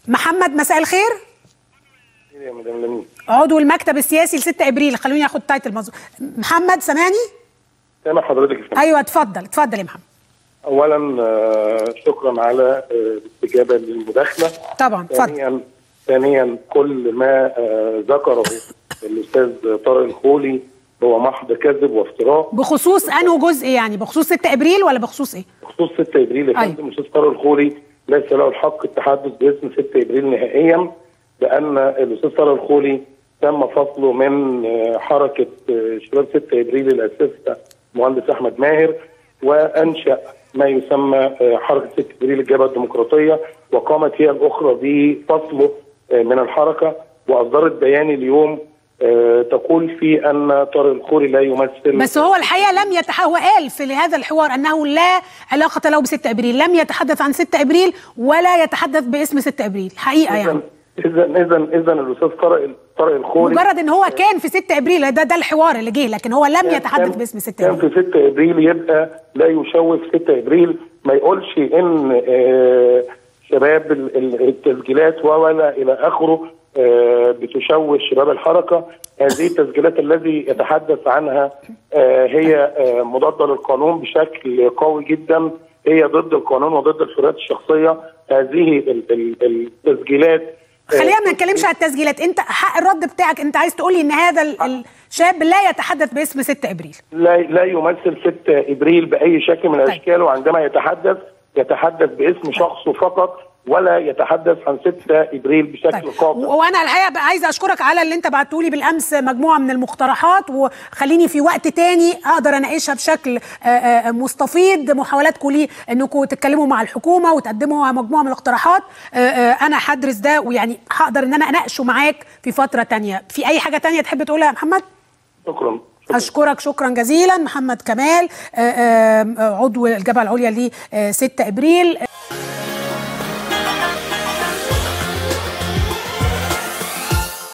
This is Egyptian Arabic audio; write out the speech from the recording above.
محمد مساء الخير يا مدام لمين عضو المكتب السياسي ل 6 ابريل خلوني اخد تايتل مظبوط محمد سامعني سامع حضرتك يا فندم. ايوه اتفضل اتفضل يا محمد اولا آه، شكرا على آه، الاستجابه للمداخله طبعا اتفضل ثانيا ثانيا كل ما آه، ذكره الاستاذ طارق الخولي هو محض كذب وافتراء بخصوص انه جزء يعني بخصوص 6 ابريل ولا بخصوص ايه بخصوص 6 ابريل يا أيوة. فندم الاستاذ طارق الخولي ليس له الحق التحدث باسم 6 ابريل نهائيا لان الاستاذ طارق الخولي تم فصله من آه، حركه آه، شباب 6 ابريل اللي اسسها المهندس احمد ماهر وانشا ما يسمى آه، حركه 6 ابريل الجبهه الديمقراطيه وقامت هي الاخرى بفصله آه، من الحركه واصدرت بيان اليوم آه، تقول فيه ان طارق الخولي لا يمثل بس هو الحقيقه لم يتح هو قال في هذا الحوار انه لا علاقه له ب 6 ابريل لم يتحدث عن 6 ابريل ولا يتحدث باسم 6 ابريل حقيقه يعني اذا اذا اذا الاستاذ طارق طارق الخولي مجرد ان هو كان في 6 ابريل ده ده الحوار اللي جه لكن هو لم كان- يتحدث كان- باسم 6 كان ابريل في 6 ابريل يبقى لا يشوه 6 ابريل ما يقولش ان آه، شباب ال- ال- التسجيلات ولا الى اخره آه، بتشوه شباب الحركه هذه التسجيلات الذي يتحدث عنها آه، هي آه، مضاده للقانون بشكل قوي جدا هي ضد القانون وضد الحريات الشخصيه هذه ال- ال- التسجيلات آه، خلينا ما نتكلمش على التسجيلات انت حق الرد بتاعك انت عايز تقولي ان هذا ال- الشاب لا يتحدث باسم 6 ابريل لا لا يمثل 6 ابريل باي شكل من الاشكال وعندما يتحدث يتحدث باسم شخصه فقط ولا يتحدث عن 6 ابريل بشكل طيب قاطع و- وانا الحقيقه بقى عايزه اشكرك على اللي انت بعته لي بالامس مجموعه من المقترحات وخليني في وقت تاني اقدر اناقشها بشكل آه، آه، مستفيض محاولاتكم لي انكم تتكلموا مع الحكومه وتقدموا مجموعه من الاقتراحات آه، آه، انا هدرس ده ويعني هقدر ان انا اناقشه معاك في فتره تانية في اي حاجه تانية تحب تقولها يا محمد شكرا أشكرك شكرا جزيلا محمد كمال آه، آه، عضو الجبهة العليا ل 6 إبريل